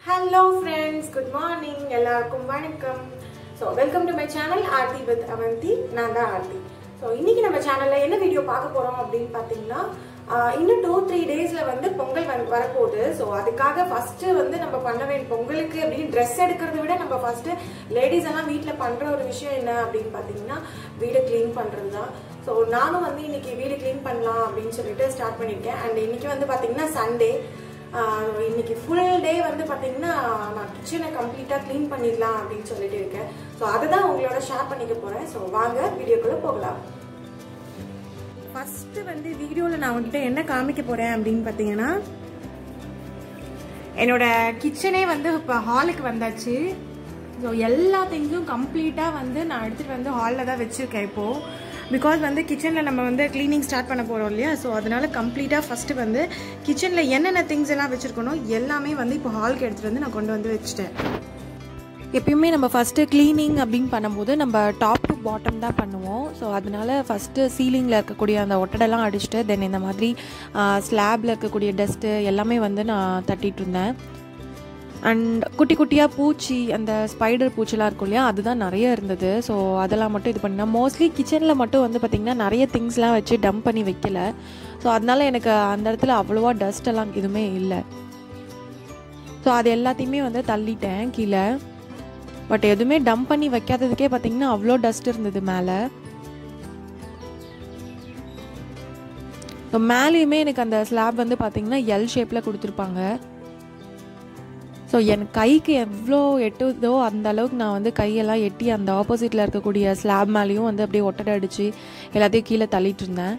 hello friends good morning எல்லாருக்கும் வணக்கம் so welcome to my channel Aarthi with Avanthi நான் தான் ஆர்த்தி ஸோ இன்னைக்கு நம்ம சேனலில் என்ன வீடியோ பார்க்க போகிறோம் அப்படின்னு பார்த்தீங்கன்னா ஆஹ், இன்னும் டூ த்ரீ டேஸில் வந்து பொங்கல் வந்து வரப்போகுது ஸோ அதுக்காக ஃபஸ்ட்டு வந்து நம்ம பண்ண வேண்டிய பொங்கலுக்கு அப்படின்னு ட்ரெஸ் எடுக்கிறத விட நம்ம ஃபஸ்ட்டு லேடிஸ் எல்லாம் வீட்டில் பண்ணுற ஒரு விஷயம் என்ன அப்படின்னு பார்த்தீங்கன்னா வீடை க்ளீன் பண்ணுறது தான் ஸோ நானும் வந்து இன்னைக்கு வீடு க்ளீன் பண்ணலாம் அப்படின்னு சொல்லிட்டு ஸ்டார்ட் பண்ணியிருக்கேன் அண்ட் இன்னைக்கு வந்து பார்த்தீங்கன்னா சண்டே ஆஹ் இன்னைக்கு ஃபுல் டே வந்து பார்த்தீங்கன்னா நான் கிச்சனை கம்ப்ளீட்டாக க்ளீன் பண்ணிடலாம் அப்படின்னு சொல்லிட்டு இருக்கேன் ஸோ அதை தான் உங்களோட ஷேர் பண்ணிக்க போகிறேன் ஸோ வாங்க வீடியோக்குள்ளே போகலாம் ஃபஸ்ட்டு வந்து வீடியோவில் நான் உங்ககிட்ட என்ன காமிக்க போகிறேன் அப்படின்னு பார்த்தீங்கன்னா என்னோட கிச்சனே வந்து இப்போ ஹாலுக்கு வந்தாச்சு ஸோ எல்லா திங்ஸும் கம்ப்ளீட்டாக வந்து நான் எடுத்துகிட்டு வந்து ஹாலில் தான் வச்சுருக்கேன் இப்போது பிகாஸ் வந்து கிச்சனில் நம்ம வந்து க்ளீனிங் ஸ்டார்ட் பண்ண போகிறோம் இல்லையா ஸோ அதனால கம்ப்ளீட்டாக ஃபஸ்ட்டு வந்து கிச்சனில் என்னென்ன திங்ஸ் எல்லாம் வச்சுருக்கணும் எல்லாமே வந்து இப்போ ஹாலுக்கு எடுத்துகிட்டு வந்து நான் கொண்டு வந்து வச்சுட்டேன் எப்பயுமே நம்ம ஃபஸ்ட்டு க்ளீனிங் அப்படின்னு பண்ணும்போது நம்ம டாப் டு பாட்டம் தான் பண்ணுவோம் ஸோ அதனால ஃபஸ்ட்டு சீலிங்கில் இருக்கக்கூடிய அந்த ஒட்டடெல்லாம் அடிச்சுட்டு தென் இந்த மாதிரி ஸ்லாபில் இருக்கக்கூடிய டஸ்ட்டு எல்லாமே வந்து நான் தட்டிட்டு இருந்தேன் அண்ட் குட்டி குட்டியாக பூச்சி அந்த ஸ்பைடர் பூச்சிலாம் இருக்கும் இல்லையா அதுதான் நிறைய இருந்தது ஸோ அதெல்லாம் மட்டும் இது பண்ணேன் மோஸ்ட்லி கிச்சனில் மட்டும் வந்து பார்த்திங்கன்னா நிறைய திங்ஸ்லாம் வச்சு டம்ப் பண்ணி வைக்கல ஸோ அதனால எனக்கு அந்த இடத்துல அவ்வளோவா டஸ்ட் எல்லாம் எதுவுமே இல்லை ஸோ அது எல்லாத்தையுமே வந்து தள்ளிட்டேன் கீழே பட் எதுவுமே டம்ப் பண்ணி வைக்காததுக்கே பார்த்தீங்கன்னா அவ்வளோ டஸ்ட் இருந்தது மேலே ஸோ மேலேயுமே எனக்கு அந்த ஸ்லாப் வந்து பார்த்தீங்கன்னா எல் ஷேப்பில் கொடுத்துருப்பாங்க ஸோ என் கைக்கு எவ்வளோ எட்டுதோ அந்த அளவுக்கு நான் வந்து கையெல்லாம் எட்டி அந்த ஆப்போசிட்டில் இருக்கக்கூடிய ஸ்லாப் மேலேயும் வந்து அப்படியே ஒட்டடை அடித்து எல்லாத்தையும் கீழே தள்ளிட்டு இருந்தேன்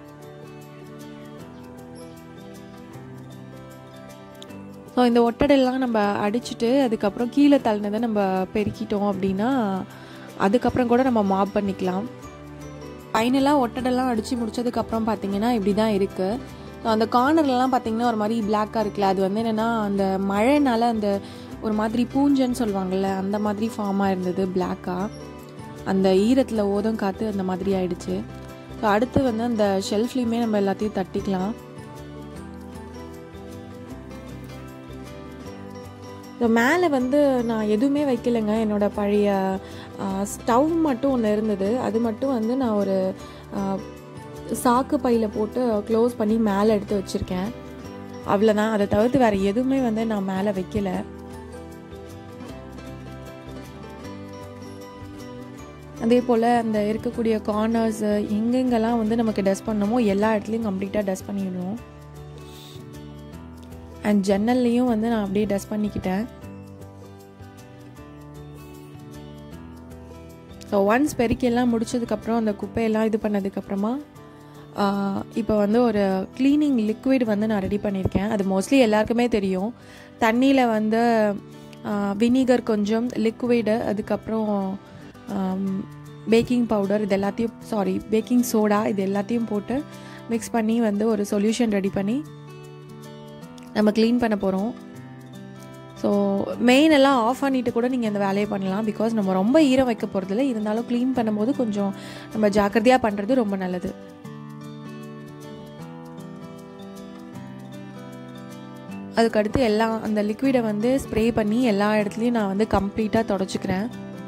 ஸோ இந்த ஒட்டடெல்லாம் நம்ம அடிச்சுட்டு அதுக்கப்புறம் கீழே தள்ளினதை நம்ம பெருக்கிட்டோம் அப்படின்னா அதுக்கப்புறம் கூட நம்ம மாப் பண்ணிக்கலாம் ஃபைனலாக ஒட்டடெல்லாம் அடித்து முடிச்சதுக்கப்புறம் பார்த்தீங்கன்னா இப்படி தான் இருக்குது ஸோ அந்த கார்னர்லலாம் பார்த்தீங்கன்னா ஒரு மாதிரி பிளாக்காக இருக்குல்ல அது வந்து என்னென்னா அந்த மழைனால அந்த ஒரு மாதிரி பூஞ்சன்னு சொல்லுவாங்கள்ல அந்த மாதிரி ஃபார்மாக இருந்தது பிளாக்காக அந்த ஈரத்தில் ஓதம் காற்று அந்த மாதிரி ஆயிடுச்சு ஸோ அடுத்து வந்து அந்த ஷெல்ஃப்லேயுமே நம்ம எல்லாத்தையும் தட்டிக்கலாம் ஸோ மேலே வந்து நான் எதுவுமே வைக்கலைங்க என்னோட பழைய ஸ்டவ் மட்டும் ஒன்று இருந்தது அது மட்டும் வந்து நான் ஒரு ஆ, சாக்கு பையில் போட்டு க்ளோஸ் பண்ணி மேலே எடுத்து வச்சுருக்கேன் அவ்வளோதான் அதை தவிர்த்து வேறு எதுவுமே வந்து நான் மேலே வைக்கல அதே போல் அந்த இருக்கக்கூடிய கார்னர்ஸ் எங்கெங்கெல்லாம் வந்து நமக்கு டஸ்ட் பண்ணணுமோ எல்லா இடத்துலையும் கம்ப்ளீட்டாக டஸ்ட் பண்ணிடணும் அண்ட் ஜன்னல்லையும் வந்து நான் அப்படியே டஸ்ட் பண்ணிக்கிட்டேன் ஸோ ஒன்ஸ் பெருக்கியெல்லாம் முடிச்சதுக்கப்புறம் அந்த குப்பையெல்லாம் இது பண்ணதுக்கப்புறமா இப்போ வந்து ஒரு க்ளீனிங் லிக்விட் வந்து நான் ரெடி பண்ணியிருக்கேன் அது மோஸ்ட்லி எல்லாருக்குமே தெரியும் தண்ணியில் வந்து வினிகர் கொஞ்சம் லிக்விடு அதுக்கப்புறம் பேக்கிங் பவுடர் இது எல்லாத்தையும் சாரி பேக்கிங் சோடா இது எல்லாத்தையும் போட்டு மிக்ஸ் பண்ணி வந்து ஒரு சொல்யூஷன் ரெடி பண்ணி நம்ம க்ளீன் பண்ண போகிறோம் ஸோ மெயின் எல்லாம் ஆஃப் பண்ணிட்டு கூட நீங்கள் இந்த வேலையை பண்ணலாம் பிகாஸ் நம்ம ரொம்ப ஈரம் வைக்க போகிறதில்ல இருந்தாலும் க்ளீன் பண்ணும்போது கொஞ்சம் நம்ம ஜாக்கிரதையாக பண்ணுறது ரொம்ப நல்லது அதுக்கடுத்து எல்லாம் அந்த லிக்விடை வந்து ஸ்ப்ரே பண்ணி எல்லா இடத்துலையும் நான் வந்து கம்ப்ளீட்டாக தொடச்சிக்கிறேன்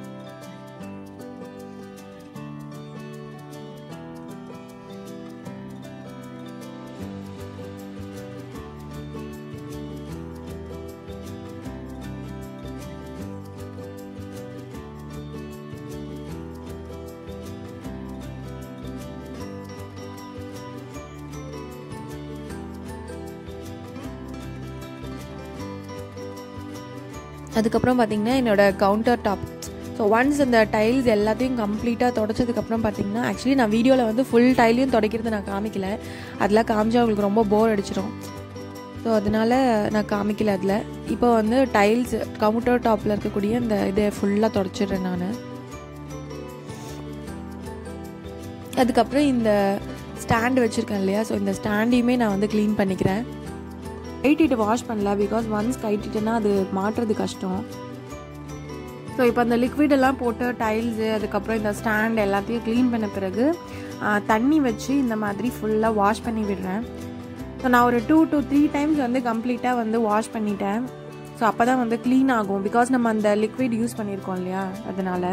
அதுக்கப்புறம் பார்த்தீங்கன்னா என்னோட கவுண்டர் டாப் ஸோ ஒன்ஸ் இந்த டைல்ஸ் எல்லாத்தையும் கம்ப்ளீட்டாக தொடச்சதுக்கப்புறம் பார்த்தீங்கன்னா ஆக்சுவலி நான் வீடியோவில் வந்து ஃபுல் டைலையும் துடைக்கிறது நான் காமிக்கல அதெல்லாம் காமிச்சா அவங்களுக்கு ரொம்ப போர் அடிச்சிடும் ஸோ அதனால நான் காமிக்கல அதில் இப்போ வந்து டைல்ஸ் கவுண்டர் டாப்பில் இருக்கக்கூடிய இந்த இதை ஃபுல்லாக தொடச்சிடுறேன் நான் அதுக்கப்புறம் இந்த ஸ்டாண்டு வச்சுருக்கேன் இல்லையா ஸோ இந்த ஸ்டாண்டையுமே நான் வந்து க்ளீன் பண்ணிக்கிறேன் கைட்டிட்டு வாஷ் பண்ணல பிகாஸ் ஒன்ஸ் கைட்டிட்டேன்னா அது மாட்டுறது கஷ்டம் ஸோ இப்போ அந்த லிக்விட் எல்லாம் போட்டு டைல்ஸு அதுக்கப்புறம் இந்த ஸ்டாண்ட் எல்லாத்தையும் க்ளீன் பண்ண பிறகு ஆ, தண்ணி வச்சு இந்த மாதிரி ஃபுல்லாக வாஷ் பண்ணி விடுறேன் ஸோ நான் ஒரு டூ to த்ரீ டைம்ஸ் வந்து கம்ப்ளீட்டாக வந்து வாஷ் பண்ணிட்டேன் ஸோ அப்போ தான் வந்து க்ளீன் ஆகும் பிகாஸ் நம்ம அந்த லிக்விட் யூஸ் பண்ணியிருக்கோம் இல்லையா அதனால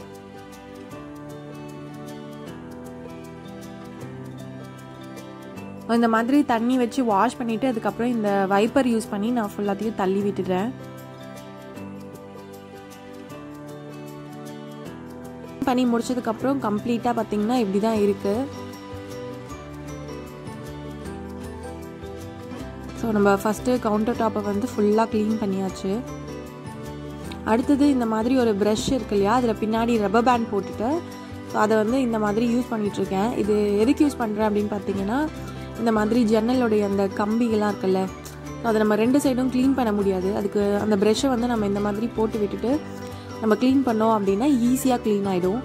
இந்த மாதிரி தண்ணி வச்சு வாஷ் பண்ணிவிட்டு அதுக்கப்புறம் இந்த வைப்பர் யூஸ் பண்ணி நான் ஃபுல்லாத்தையும் தள்ளி விட்டுடுறேன் பண்ணி முடிச்சதுக்கப்புறம் கம்ப்ளீட்டாக பார்த்தீங்கன்னா இப்படி தான் இருக்குது ஸோ நம்ம ஃபஸ்ட்டு கவுண்டர் டாப்பை வந்து ஃபுல்லாக க்ளீன் பண்ணியாச்சு அடுத்தது இந்த மாதிரி ஒரு ப்ரஷ் இருக்கு இல்லையா அதில் பின்னாடி ரப்பர் பேண்ட் போட்டுட்டு ஸோ அதை வந்து இந்த மாதிரி யூஸ் பண்ணிகிட்ருக்கேன் இது எதுக்கு யூஸ் பண்ணுறேன் அப்படின்னு பார்த்தீங்கன்னா இந்த மாதிரி ஜன்னலுடைய அந்த கம்பிகள்லாம் இருக்குல்ல அதை நம்ம ரெண்டு சைடும் க்ளீன் பண்ண முடியாது அதுக்கு அந்த ப்ரெஷ்ஷை வந்து நம்ம இந்த மாதிரி போட்டு விட்டுட்டு நம்ம க்ளீன் பண்ணோம் அப்படின்னா ஈஸியாக க்ளீன் ஆகிடும்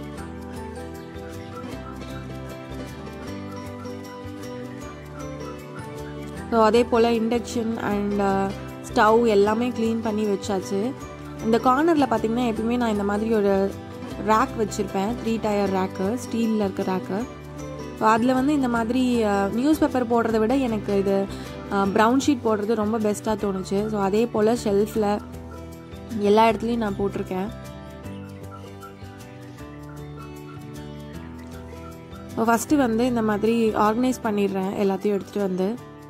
ஸோ அதே போல் இண்டக்ஷன் அண்ட் ஸ்டவ் எல்லாமே க்ளீன் பண்ணி வச்சாச்சு இந்த கார்னரில் பார்த்திங்கன்னா எப்பயுமே நான் இந்த மாதிரி ஒரு ரேக் வச்சுருப்பேன் த்ரீ டயர் ரேக்கு ஸ்டீலில் இருக்க ரேக்கு ஸோ அதில் வந்து இந்த மாதிரி நியூஸ் பேப்பர் போடுறத விட எனக்கு இது ப்ரௌன் ஷீட் போடுறது ரொம்ப பெஸ்ட்டாக தோணுச்சு ஸோ அதே போல் ஷெல்ஃபில் எல்லா இடத்துலையும் நான் போட்டிருக்கேன் ஸோ ஃபஸ்ட்டு வந்து இந்த மாதிரி ஆர்கனைஸ் பண்ணிடுறேன் எல்லாத்தையும் எடுத்துகிட்டு வந்து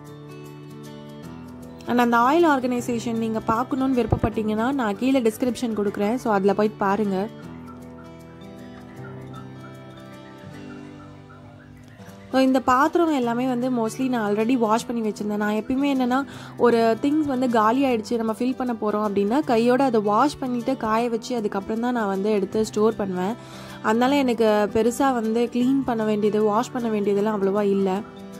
அண்ட் அந்த ஆயில் ஆர்கனைசேஷன் நீங்கள் பார்க்கணுன்னு விருப்பப்பட்டீங்கன்னா நான் கீழே டிஸ்கிரிப்ஷன் கொடுக்குறேன் ஸோ அதில் போயிட்டு பாருங்கள் ஸோ இந்த பாத்திரம் எல்லாமே வந்து மோஸ்ட்லி நான் ஆல்ரெடி வாஷ் பண்ணி வச்சுருந்தேன் நான் எப்பயுமே என்னென்னா ஒரு திங்ஸ் வந்து காலி ஆகிடுச்சு நம்ம ஃபில் பண்ண போகிறோம் அப்படின்னா கையோடு அதை வாஷ் பண்ணிவிட்டு காய வச்சு அதுக்கப்புறம் தான் நான் வந்து எடுத்து ஸ்டோர் பண்ணுவேன் அதனால எனக்கு பெருசாக வந்து க்ளீன் பண்ண வேண்டியது வாஷ் பண்ண வேண்டியதெல்லாம் அவ்வளோவா இல்லை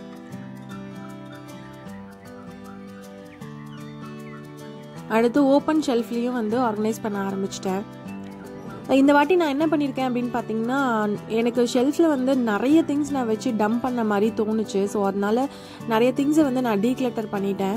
அடுத்து ஓப்பன் ஷெல்ஃப்லேயும் வந்து ஆர்கனைஸ் பண்ண ஆரம்பிச்சிட்டேன் இந்த வாட்டி நான் என்ன பண்ணியிருக்கேன் அப்படின்னு பார்த்தீங்கன்னா எனக்கு ஷெல்ஃபில் வந்து நிறைய திங்ஸ் நான் வச்சு டம்ப் பண்ண மாதிரி தோணுச்சு ஸோ அதனால நிறைய திங்ஸை வந்து நான் டீக்ளட்டர் பண்ணிட்டேன்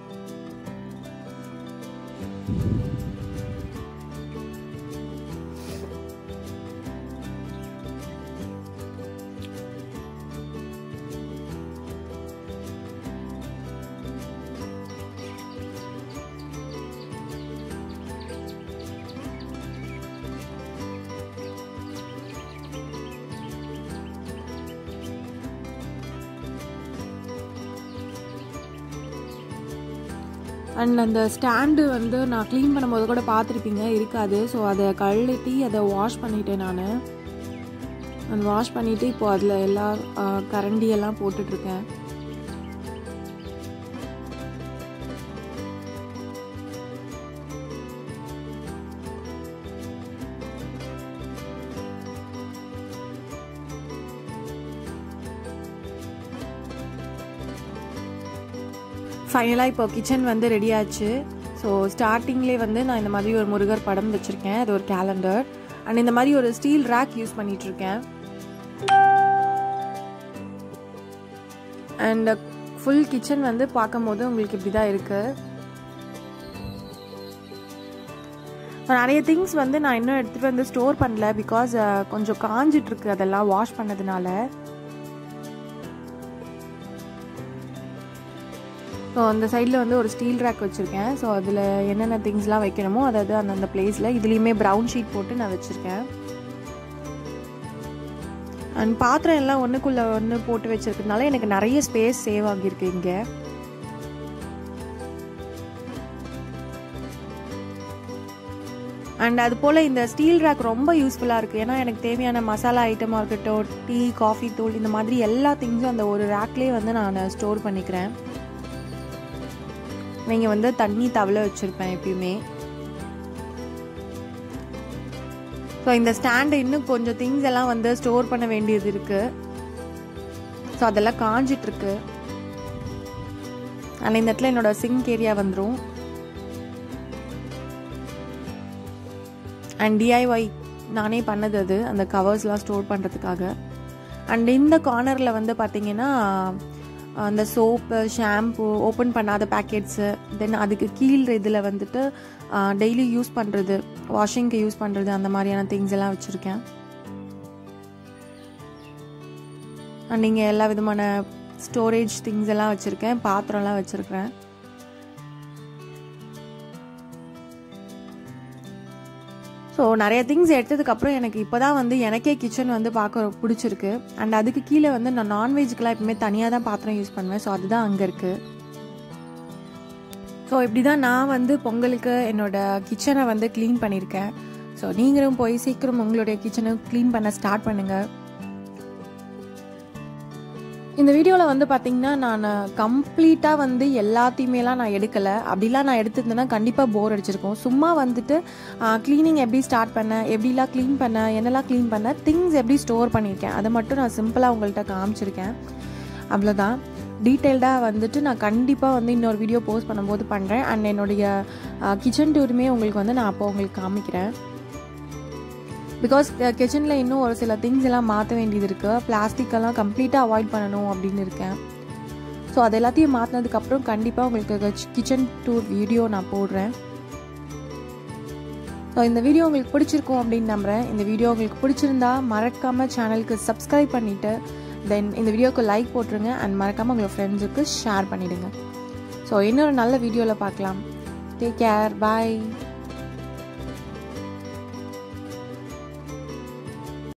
அண்ட் அந்த ஸ்டாண்டு வந்து நான் க்ளீன் பண்ணும்போது கூட பார்த்துருப்பீங்க இருக்காது ஸோ அதை கழட்டி அதை வாஷ் பண்ணிட்டேன் நான் அந்த வாஷ் பண்ணிவிட்டு இப்போ அதில் எல்லா கரண்டி எல்லாம் போட்டுட்ருக்கேன் ஃபைனலாக இப்போ கிச்சன் வந்து ரெடி ஆச்சு ஸோ ஸ்டார்டிங்லேயே வந்து நான் இந்த மாதிரி ஒரு முருகர் படம் வச்சுருக்கேன் அது ஒரு கேலண்டர் அண்ட் இந்த மாதிரி ஒரு ஸ்டீல் ரேக் யூஸ் பண்ணிகிட்ருக்கேன் அண்ட் ஃபுல் கிச்சன் வந்து பார்க்கும்போது உங்களுக்கு இப்படி தான் இருக்குது நிறைய திங்ஸ் வந்து நான் இன்னும் எடுத்துகிட்டு வந்து ஸ்டோர் பண்ணல பிகாஸ் கொஞ்சம் காஞ்சிட்ருக்கு அதெல்லாம் வாஷ் பண்ணதுனால ஸோ அந்த சைடில் வந்து ஒரு ஸ்டீல் ரேக் வச்சுருக்கேன் ஸோ அதில் என்னென்ன திங்ஸ்லாம் வைக்கணுமோ அதாவது அந்தந்த பிளேஸில் இதுலேயுமே ப்ரௌன் ஷீட் போட்டு நான் வச்சுருக்கேன் அண்ட் பாத்திரம் எல்லாம் ஒன்றுக்குள்ளே ஒன்று போட்டு வச்சுருக்கிறதுனால எனக்கு நிறைய ஸ்பேஸ் சேவ் ஆகியிருக்கு இங்கே அண்ட் அது போல் இந்த ஸ்டீல் ரேக் ரொம்ப யூஸ்ஃபுல்லாக இருக்குது ஏன்னா எனக்கு தேவையான மசாலா ஐட்டமாக இருக்கட்டும் டீ காஃபி தூள் இந்த மாதிரி எல்லா திங்ஸும் அந்த ஒரு ரேக்லேயே வந்து நான் ஸ்டோர் பண்ணிக்கிறேன் நீங்கள் வந்து தண்ணி தவளை வச்சுருப்பேன் எப்பயுமே ஸோ இந்த ஸ்டாண்டு இன்னும் கொஞ்சம் திங்ஸ் எல்லாம் வந்து ஸ்டோர் பண்ண வேண்டியது இருக்குது ஸோ அதெல்லாம் காஞ்சிட்ருக்கு ஆனால் இந்த இடத்துல என்னோட சிங்க் ஏரியா வந்துடும் அண்ட் டிஐஒய் நானே பண்ணது அது அந்த கவர்ஸ்லாம் ஸ்டோர் பண்ணுறதுக்காக அண்ட் இந்த கார்னரில் வந்து பார்த்தீங்கன்னா அந்த சோப்பு ஷாம்பு ஓப்பன் பண்ணாத பேக்கெட்ஸு தென் அதுக்கு கீழ் இதில் வந்துட்டு டெய்லி யூஸ் பண்ணுறது வாஷிங்க்கு யூஸ் பண்ணுறது அந்த மாதிரியான திங்ஸ் எல்லாம் வச்சுருக்கேன் அண்ட் இங்கே எல்லா விதமான ஸ்டோரேஜ் திங்ஸ் எல்லாம் வச்சுருக்கேன் பாத்திரம்லாம் வச்சுருக்கிறேன் ஸோ நிறைய திங்ஸ் எடுத்ததுக்கப்புறம் எனக்கு இப்போ தான் வந்து எனக்கே கிச்சன் வந்து பார்க்க பிடிச்சிருக்கு அண்ட் அதுக்கு கீழே வந்து நான் நான்வெஜ்க்கெலாம் எப்பவுமே தனியாக தான் பாத்திரம் யூஸ் பண்ணுவேன் ஸோ அதுதான் அங்கே இருக்குது ஸோ இப்படி தான் நான் வந்து பொங்கலுக்கு என்னோடய கிச்சனை வந்து க்ளீன் பண்ணியிருக்கேன் ஸோ நீங்களும் போய் சீக்கிரம் உங்களுடைய கிச்சனை க்ளீன் பண்ண ஸ்டார்ட் பண்ணுங்கள் இந்த வீடியோவில் வந்து பார்த்தீங்கன்னா நான் கம்ப்ளீட்டாக வந்து எல்லாத்தையுமேலாம் நான் எடுக்கலை அப்படிலாம் நான் எடுத்திருந்தேன்னா கண்டிப்பாக போர் அடிச்சிருக்கும் சும்மா வந்துட்டு க்ளீனிங் எப்படி ஸ்டார்ட் பண்ணேன் எப்படிலாம் க்ளீன் பண்ணேன் என்னெல்லாம் க்ளீன் பண்ணேன் திங்ஸ் எப்படி ஸ்டோர் பண்ணியிருக்கேன் அதை மட்டும் நான் சிம்பிளாக உங்கள்கிட்ட காமிச்சிருக்கேன் அவ்வளோதான் டீட்டெயில்டாக வந்துட்டு நான் கண்டிப்பாக வந்து இன்னொரு வீடியோ போஸ்ட் பண்ணும்போது பண்ணுறேன் அண்ட் என்னுடைய கிச்சன் டூருமே உங்களுக்கு வந்து நான் அப்போ உங்களுக்கு காமிக்கிறேன் பிகாஸ் கிச்சனில் இன்னும் ஒரு சில திங்ஸ் எல்லாம் மாற்ற வேண்டியது இருக்குது பிளாஸ்டிக்கெல்லாம் கம்ப்ளீட்டாக அவாய்ட் பண்ணணும் அப்படின்னு இருக்கேன் ஸோ அது எல்லாத்தையும் மாற்றினதுக்கப்புறம் கண்டிப்பாக உங்களுக்கு கிச்சன் டூர் வீடியோ நான் போடுறேன் ஸோ இந்த வீடியோ உங்களுக்கு பிடிச்சிருக்கும் அப்படின்னு நம்புகிறேன் இந்த வீடியோ உங்களுக்கு பிடிச்சிருந்தா மறக்காமல் சேனலுக்கு சப்ஸ்கிரைப் பண்ணிவிட்டு தென் இந்த வீடியோக்கு லைக் போட்டுருங்க அண்ட் மறக்காமல் உங்கள் ஃப்ரெண்ட்ஸுக்கு ஷேர் பண்ணிவிடுங்க ஸோ இன்னொரு நல்ல வீடியோவில் பார்க்கலாம் டேக் கேர் பாய்